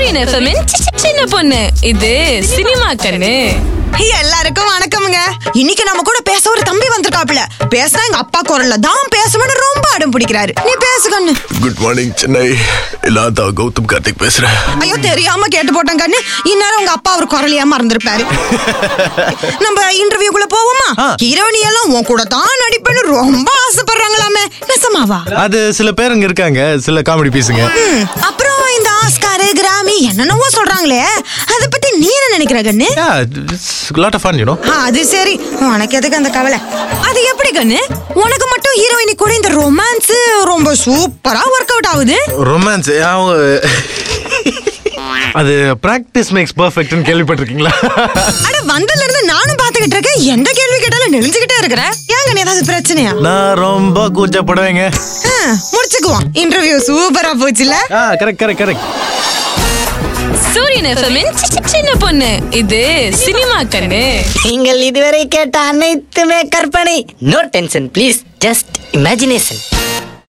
சூரியன் எஃப்எம்மின் சின்ன பொண்ணு இது சினிமா கண்ணு எல்லாருக்கும் வணக்கம்ங்க இன்னைக்கு நம்ம கூட பேச ஒரு தம்பி வந்திருக்காப்ல பேசினா எங்க அப்பா குரல்ல தான் பேசணும்னு ரொம்ப அடம் பிடிக்கிறாரு நீ பேசு கண்ணு குட் மார்னிங் சென்னை நான் தான் கௌதம் கார்த்திக் பேசுறேன் ஐயோ தெரியாம கேட்டு போட்டேன் கண்ணு இந்நேரம் உங்க அப்பா ஒரு குரலையா மறந்துருப்பாரு நம்ம இன்டர்வியூக்குள்ள போவோமா ஆ. ஹீரோனி எல்லாம் உன் கூட தான் நடிப்பேன்னு ரொம்ப ஆசைப்படுறாங்களாமே நெசமாவா அது சில பேருங்க இருக்காங்க சில காமெடி பீஸுங்க ம், அப்புறம் இந்த ஆஸ்காரு கிராமி என்னென்னவோ சொல்றாங்களே அத பத்தி நீ என்ன நினைக்கிற கண்ணு lot of fun you know ah, அது சரி உனக்கு எதுக்கு அந்த கவலை அது எப்படி கண்ணு உனக்கு மட்டும் ஹீரோயினி கூட இந்த ரொமான்ஸ் ரொம்ப சூப்பரா ஒர்க் அவுட் ஆகுது ரொமான்ஸ் அது பிராக்டிஸ் மேக்ஸ் பர்ஃபெக்ட்னு கேள்விப்பட்டிருக்கீங்களா அட வந்ததுல இருந்து நானும் பாத்துக்கிட்டு இருக்கேன் எந்த கேள்வி கேட்டாலும் நெளிஞ்சுக்கிட்டே இருக்கிறேன் ஏன் கண்ணு ஏதாவது பிரச்சனையா நான் ரொம்ப கூச்சப்படுவேங்க ஆ, முடிச்சுக்குவோம் இன்டர்வியூ சூப்பரா போச்சுல ஆ கரெக்ட் கரெக்ட் கரெக்ட் சூரியன் எஃப்எம்மின் சின்ன பொண்ணு இது சினிமா கண்ணு நீங்கள் இதுவரை கேட்ட அனைத்துமே கற்பனை no tension please just imagination